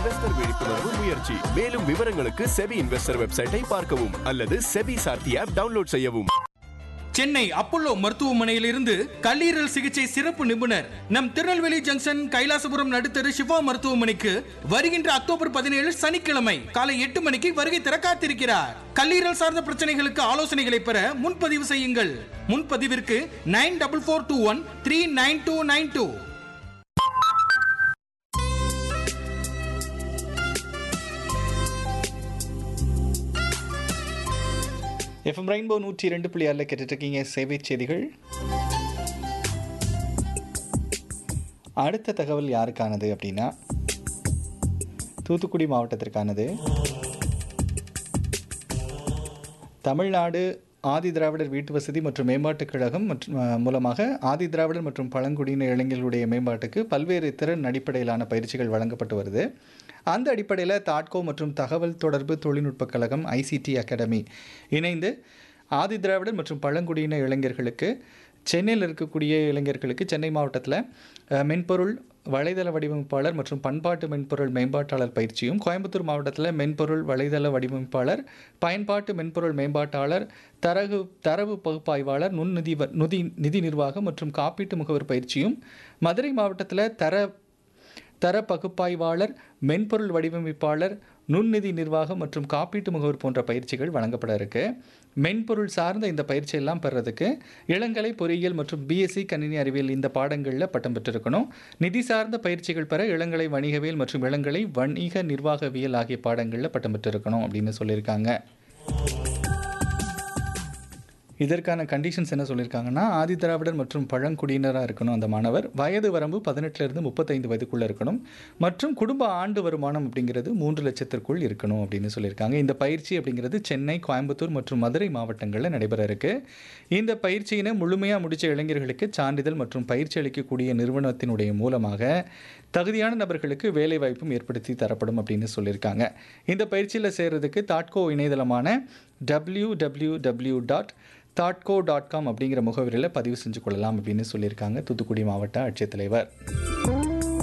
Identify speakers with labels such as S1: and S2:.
S1: investor விழிப்புணர்வு முயற்சி மேலும் விவரங்களுக்கு செபி இன்வெஸ்டர் வெப்சைட்டை பார்க்கவும் அல்லது செபி சார்த்தி ஆப் டவுன்லோட் செய்யவும்
S2: சென்னை அப்போலோ மருத்துவமனையிலிருந்து கல்லீரல் சிகிச்சை சிறப்பு நிபுணர் நம் திருநெல்வேலி ஜங்ஷன் கைலாசபுரம் நடுத்தரு சிவா மருத்துவமனைக்கு வருகின்ற அக்டோபர் பதினேழு சனிக்கிழமை காலை எட்டு மணிக்கு வருகை தர காத்திருக்கிறார் கல்லீரல் சார்ந்த பிரச்சனைகளுக்கு ஆலோசனைகளை பெற முன்பதிவு செய்யுங்கள் முன்பதிவிற்கு nine double four two one three nine two nine two
S3: FM rainbow நூற்றி ரெண்டு புள்ளி ஆறில் கேட்டுட்ருக்கீங்க சேவை செய்திகள் அடுத்த தகவல் யாருக்கானது அப்படின்னா தூத்துக்குடி மாவட்டத்திற்கானது தமிழ்நாடு ஆதி திராவிடர் வீட்டு வசதி மற்றும் மேம்பாட்டுக் கழகம் மற்றும் அஹ், மூலமாக ஆதி திராவிடர் மற்றும் பழங்குடியின இளைஞர்களுடைய மேம்பாட்டுக்கு பல்வேறு திறன் அடிப்படையிலான பயிற்சிகள் வழங்கப்பட்டு வருது அந்த அடிப்படையில் தாட்கோ மற்றும் தகவல் தொடர்பு தொழில்நுட்பக் கழகம் ஐசிடி அகாடமி இணைந்து ஆதி திராவிடர் மற்றும் பழங்குடியின இளைஞர்களுக்கு சென்னையில் இருக்கக்கூடிய இளைஞர்களுக்கு சென்னை மாவட்டத்தில் அஹ், மென்பொருள் வலைதள வடிவமைப்பாளர் மற்றும் பண்பாட்டு மென்பொருள் மேம்பாட்டாளர் பயிற்சியும் கோயம்புத்தூர் மாவட்டத்தில் மென்பொருள் வலைதள வடிவமைப்பாளர் பயன்பாட்டு மென்பொருள் மேம்பாட்டாளர் தரகு தரவு பகுப்பாய்வாளர் நுண்நிதி வ- நிதி நிதி நிர்வாகம் மற்றும் காப்பீட்டு முகவர் பயிற்சியும் மதுரை மாவட்டத்தில் தர தர பகுப்பாய்வாளர் மென்பொருள் வடிவமைப்பாளர் நுண்நிதி நிர்வாகம் மற்றும் காப்பீட்டு முகவர் போன்ற பயிற்சிகள் வழங்கப்பட இருக்கு மென்பொருள் சார்ந்த இந்த பயிற்சியெல்லாம் பெறதுக்கு இளங்கலை பொறியியல் மற்றும் பிஎஸ்சி கணினி அறிவியல் இந்த பாடங்களில் பட்டம் பெற்றிருக்கணும் நிதி சார்ந்த பயிற்சிகள் பெற இளங்கலை வணிகவியல் மற்றும் இளங்கலை வணிக நிர்வாகவியல் ஆகிய பாடங்களில் பட்டம் பெற்றிருக்கணும் அப்படின்னு சொல்லியிருக்காங்க இதற்கான கண்டிஷன்ஸ் என்ன சொல்லியிருக்காங்கன்னா ஆதி திராவிடர் மற்றும் பழங்குடியினராக இருக்கணும் அந்த மாணவர் வயது வரம்பு பதினெட்டுலேருந்து முப்பத்தைந்து வயதுக்குள்ளே இருக்கணும் மற்றும் குடும்ப ஆண்டு வருமானம் அப்படிங்கிறது மூன்று லட்சத்திற்குள் இருக்கணும் அப்படின்னு சொல்லியிருக்காங்க இந்த பயிற்சி அப்படிங்கிறது சென்னை கோயம்புத்தூர் மற்றும் மதுரை மாவட்டங்களில் நடைபெற இருக்கு இந்த பயிற்சியினை முழுமையாக முடித்த இளைஞர்களுக்கு சான்றிதழ் மற்றும் பயிற்சி அளிக்கக்கூடிய நிறுவனத்தினுடைய மூலமாக தகுதியான நபர்களுக்கு வேலை வாய்ப்பும் ஏற்படுத்தி தரப்படும் அப்படின்னு சொல்லியிருக்காங்க இந்த பயிற்சியில் சேர்றதுக்கு தாட்கோ இணையதளமான டபிள்யூ டபிள்யூ டபிள்யூ டாட் தாட்கோ டாட் காம் அப்படிங்கிற முகவரியில் பதிவு செஞ்சு கொள்ளலாம் அப்படின்னு சொல்லியிருக்காங்க தூத்துக்குடி மாவட்ட ஆட்சித்தலைவர்